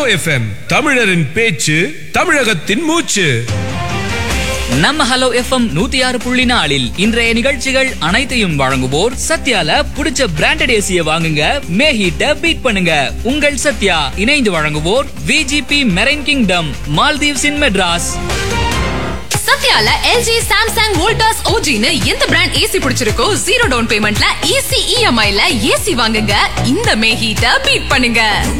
FM தமிழரின் பேச்சு தமிழகத்தின் மூச்சு நம்ம ஹலோ எஃப்எம் நூத்தி ஆறு புள்ளி நாலில் இன்றைய நிகழ்ச்சிகள் அனைத்தையும் வழங்குவோர் சத்யால புடிச்ச பிராண்டட் ஏசிய வாங்குங்க மே ஹீட்ட பீட் பண்ணுங்க உங்கள் சத்யா இணைந்து வழங்குவோர் VGP marine kingdom Maldives in Madras சத்யால எல்ஜி சாம்சங் வோல்டாஸ் ஓஜின்னு எந்த பிராண்ட் ஏசி பிடிச்சிருக்கோ ஜீரோ டவுன் பேமெண்ட்ல ஈஸி இஎம்ஐல ஏசி வாங்குங்க இந்த மே ஹீட்ட பீட் பண்ணுங்க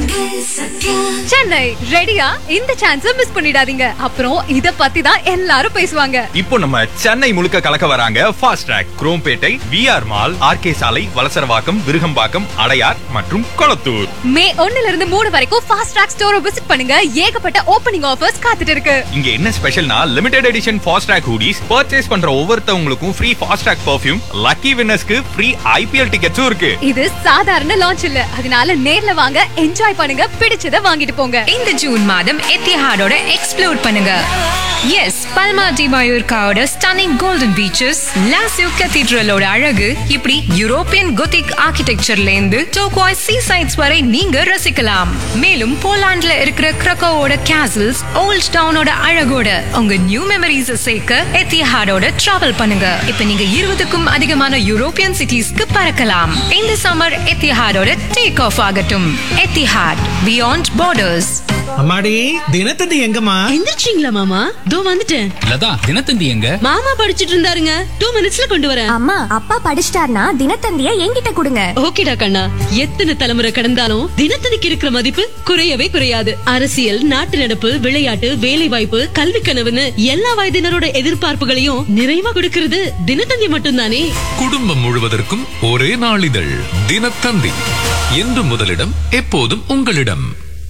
சென்னை ரெடியா இந்த சான்ஸ மிஸ் பண்ணிடாதீங்க அப்புறம் இத பத்தி தான் எல்லாரும் பேசுவாங்க இப்போ நம்ம சென்னை முழுக்க கலக்க வராங்க Fastrack Chromepet VR mall RK சாலை வலசரவாக்கம் விருகம்பாக்கம் அடையார் மற்றும் கொளத்தூர் மே ஒண்ணுல இருந்து மூணு வரைக்கும் ஃபாஸ்ட் ட்ராக் ஸ்டோரை விசிட் பண்ணுங்க ஏகப்பட்ட ஓப்பனிங் ஆஃபர்ஸ் காத்துட்டு இருக்கு இங்க என்ன ஸ்பெஷல்னா limited edition Fastrack hoodies purchase பண்ற ஒவ்வொருத்தவங்களுக்கும் free Fastrack perfume lucky வின்னர்ஸ்க்கு ஃப்ரீ ஐபிஎல் டிக்கெட்ஸும் இருக்கு இது சாதாரண லான்ச் இல்ல அதனால நேர்ல வாங்க என்ஜாய் பண்ணுங்க பிடிச்சத வாங்கிட்டு போங்க இந்த ஜூன் மாதம் எத்திஹாடோட எக்ஸ்ப்ளோர் பண்ணுங்க எஸ் பல்மா டி மயூர்காவோட ஸ்டன்னிங் கோல்டன் பீச்சஸ் லாசியோ கத்தீட்ரலோட அழகு இப்படி யூரோப்பியன் கொத்திக் ஆர்கிடெக்சர்ல இருந்து டோக்வாய் சீ சைட்ஸ் வரை நீங்க ரசிக்கலாம் மேலும் போலாண்ட்ல இருக்கிற கிரக்கோவோட கேசல்ஸ் ஓல்ட் டவுனோட அழகோட உங்க நியூ மெமரிஸ் சேர்க்க எத்திஹாடோட டிராவல் பண்ணுங்க இப்ப நீங்க இருபதுக்கும் அதிகமான யூரோப்பியன் சிட்டிஸ்க்கு பறக்கலாம் இந்த சம்மர் எத்திஹாடோட டேக் ஆஃப் ஆகட்டும் எத்திஹாட் பியாண்ட் பார்டர்ஸ் அம்மாடி தினத்தந்தி எங்கம்மா எந்திரிச்சிங்களா மாமா தோ வந்துட்டேன் லதா தினத்தந்தி எங்க மாமா படிச்சிட்டு இருந்தாருங்க டூ மினிட்ஸ்ல கொண்டு வரேன் அம்மா அப்பா படிச்சிட்டார்னா தினத்தந்திய என்கிட்ட கொடுங்க ஓகேடா கண்ணா எத்தனை தலைமுறை கடந்தாலும் தினத்தந்திக்கு இருக்கிற மதிப்பு குறையவே குறையாது அரசியல் நாட்டு நடப்பு விளையாட்டு வேலை வாய்ப்பு கல்வி கனவுன்னு எல்லா வயதினரோட எதிர்பார்ப்புகளையும் நிறைவா கொடுக்கிறது தினத்தந்தி மட்டும்தானே குடும்பம் முழுவதற்கும் ஒரே நாளிதழ் தினத்தந்தி என்று முதலிடம் எப்போதும் உங்களிடம்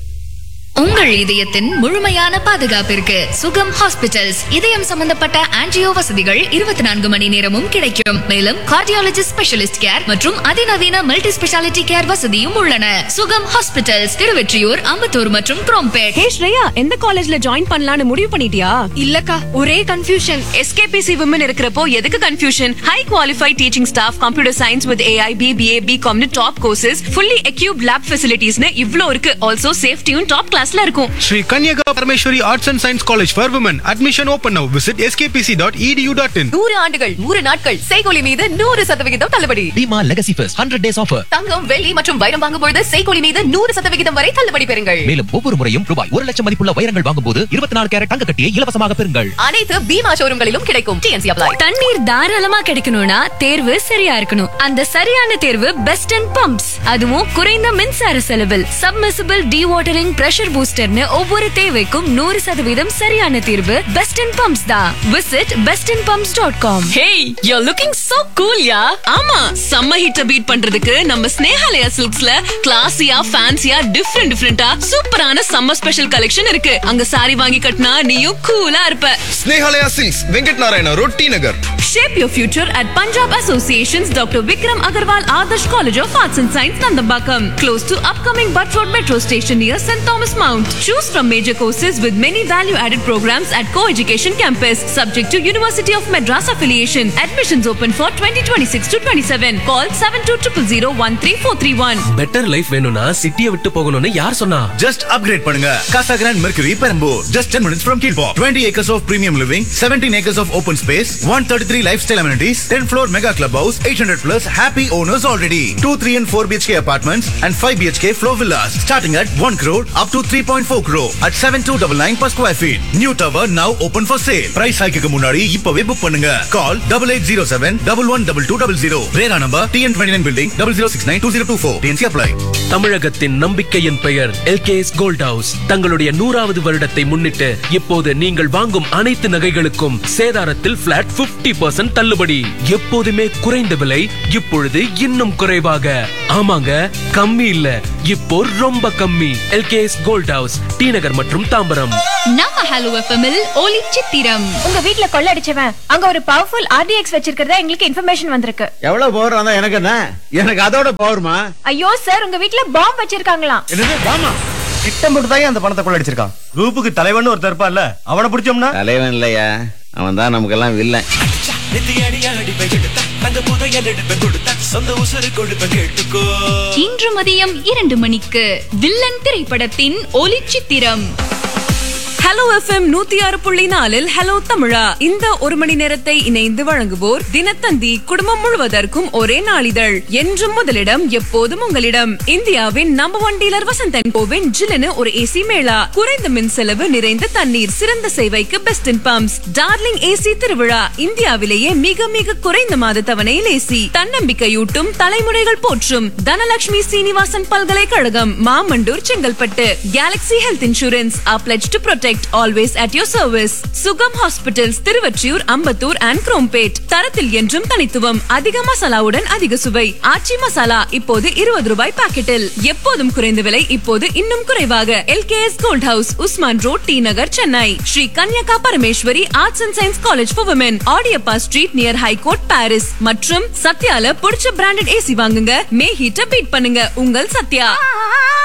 உங்கள் இதயத்தின் முழுமையான பாதுகாப்பிற்கு சுகம் ஹாஸ்பிட்டல்ஸ் இதயம் சம்பந்தப்பட்ட ஆன்ஜியோ வசதிகள் இருபத்தி நான்கு மணி நேரமும் கிடைக்கும் மேலும் கார்டியாலஜிஸ்ட் ஸ்பெஷலிஸ்ட் கேர் மற்றும் அதிநவீன மல்டி ஸ்பெஷாலிட்டி கேர் வசதியும் உள்ளன சுகம் ஹாஸ்பிட்டல்ஸ் திருவெற்றியூர் அம்பத்தூர் மற்றும் குரோம்பேட் ஹே ஸ்ரேயா எந்த காலேஜ்ல ஜாயின் பண்ணலாம்னு முடிவு பண்ணிட்டியா இல்லக்கா ஒரே கன்ஃபியூஷன் எஸ்கேபிசி விமன் இருக்கிறப்போ எதுக்கு confusion high qualified teaching staff computer science with AI BBA பிகாம்னு top courses fully equip lab ஃபெசிலிட்டிஸ்னு இவ்ளோ இருக்கு ஆல்சோ சேஃப்டியும் டாப் கிளாஸ்ல இருக்கும் Sri Kanyaka Parmeshwari Arts and Science College for Women. Admission open now. Visit skpc.edu.in. நூறு ஆண்டுகள் நூறு நாட்கள் செய்கொலி மீது நூறு சதவிகிதம் தள்ளுபடி Bhima legacy first hundred days offer தங்கம் வெள்ளி மற்றும் வைரம் வாங்கும் பொழுது செய்கொலி மீது நூறு சதவிகிதம் வரை தள்ளுபடி பெறுங்கள் மேலும் ஒவ்வொரு முறையும் ரூபாய் ஒரு லட்சம் மதிப்புள்ள வைரங்கள் வாங்கும்போது இருபத்தி நாலு கேரட் தங்க கட்டியை இலவசமாக பெறுங்கள் அனைத்து பீமா ஷோரூம்களிலும் கிடைக்கும் டிஎன்சி அப்ளை தண்ணீர் தாராளமா கிடைக்கணும்னா தேர்வு சரியா இருக்கணும் அந்த சரியான தேர்வு பெஸ்ட் அண்ட் பம்ப்ஸ் அதுவும் குறைந்த மின்சார செலவில் சப்மர்சிபிள் வாட்டரிங் பிரஷர் பூஸ்டர்னு ஒவ்வொரு தேவைக்கும் நூறு சதவீதம் சரியான தீர்வு பெஸ்ட் அண்ட் பம்ப்ஸ் தான் visit best and pumps dot com hey you looking so cool ya ஆமா சம்ம ஹீட்ட பீட் பண்றதுக்கு நம்ம ஸ்னேஹாலயா சில்க்ஸ்ல கிளாசியா ஃபேன்சியா டிஃப்ரெண்ட் டிஃப்ரெண்டா சூப்பரான சம்மர் ஸ்பெஷல் கலெக்ஷன் இருக்கு அங்க சாரி வாங்கி கட்டினா நீயும் கூலா இருப்ப Snehalaya Silks, Venkat Narayana Road, T Nagar. Shape your future at Punjab Association's Dr. Vikram Agarwal Adarsh College of Arts and Science, Nandambakam, close to upcoming Butford Metro Station near St. Thomas Mount. Choose from major courses with many value-added programs at co-education campus, subject to University of Madras affiliation. Admissions open for 2026 to 27. Call 7200 better life வேணும்னா சிட்டியை விட்டு போகணும்னு யார் சொன்னா Just upgrade பண்ணுங்க Casa Grand Mercury Perambur. Just 10 minutes from Kilpaw. 20 acres of premium living, 17 acres of open space, 133 lifestyle amenities, 10 floor mega clubhouse, 800 plus happy owners already. 2, 3 and 4 BHK apartments and 5 BHK floor villas starting at 1 crore up to 3.4 crore at 7299 per square feet. New tower now open for sale. Price hike க்கு முன்னாடி இப்பவே book பண்ணுங்க. Call 8807 112200. ரேரா number TN29 building 00692024. TNC apply. தமிழகத்தின் நம்பிக்கையின் பெயர் LKS gold house தங்களுடைய நூறாவது வருடத்தை முன்னிட்டு இப்போது நீங்கள் வாங்கும் அனைத்து நகைகளுக்கும் சேதாரத்தில் பிளாட் 50% பர்சன்ட் தள்ளுபடி எப்போதுமே குறைந்த விலை இப்பொழுது இன்னும் குறைவாக ஆமாங்க கம்மி இல்ல இப்போ ரொம்ப கம்மி LKS gold house T Nagar மற்றும் தாம்பரம் நம்ம ஹலோ எஃப்எம்மில் ஒலி சித்திரம் உங்க வீட்ல கொள்ளடிச்சவன் அங்க ஒரு பவர்ஃபுல் ஆர்டிஎக்ஸ் வச்சிருக்கிறதா எங்களுக்கு இன்ஃபர்மேஷன் வந்திருக்கு எவ்வளவு பவர் வந்தா எனக்கு என்ன எனக்கு அதோட பவர்மா ஐயோ சார் உங்க வீட்ல பாம்பு வச்சிருக்காங்களாம் என்னது பாமா திட்டம் போட்டு தான் அந்த பணத்தை கொள்ளடிச்சிருக்கான் குரூப்புக்கு தலைவன் ஒருத்தர் இருப்பான்ல அவனை பிடிச்சோம்னா தலைவன் இல்லையா அவன் தான் நமக்கெல்லாம் வில்லன் இன்று மதியம் இரண்டு மணிக்கு வில்லன் திரைப்படத்தின் ஒளிச்சித்திரம் ஹலோ எஃப்எம் நூத்தி ஆறு புள்ளி நாலில் ஹலோ தமிழா இந்த ஒரு மணி நேரத்தை இணைந்து வழங்குவோர் தினத்தந்தி குடும்பம் முழுவதற்கும் ஒரே நாளிதழ் என்றும் முதலிடம் எப்போதும் உங்களிடம் இந்தியாவின் நம்பர் ஒன் டீலர் வசந்தன் கோவின் ஜிலனு ஒரு ஏசி மேளா குறைந்த மின் செலவு நிறைந்த தண்ணீர் சிறந்த சேவைக்கு best in pumps Darling AC திருவிழா இந்தியாவிலேயே மிக மிக குறைந்த மாத தவணையில் ஏசி தன்னம்பிக்கையூட்டும் தலைமுறைகள் போற்றும் தனலட்சுமி சீனிவாசன் பல்கலைக்கழகம் Mamandur Chengalpattu Galaxy health insurance a pledge to protect always at your service Sugam hospitals Tiruvottiyur Ambattur and Chromepet தரத்தில் என்றும் தனித்துவம் அதிக மசாலாவுடன் அதிக சுவை ஆச்சி மசாலா இப்போது இருபது ரூபாய் பாக்கெட்டில் எப்போதும் குறைந்த விலை இப்போது இன்னும் குறைவாக LKS gold house Usman road T Nagar Chennai Sri Kanyaka Parameswari arts and science college for women Audiappa street near high court Parrys மற்றும் சத்யால பிடிச்ச பிராண்டட் ஏசி வாங்குங்க மே ஹீட்டை பீட் பண்ணுங்க உங்கள் சத்யா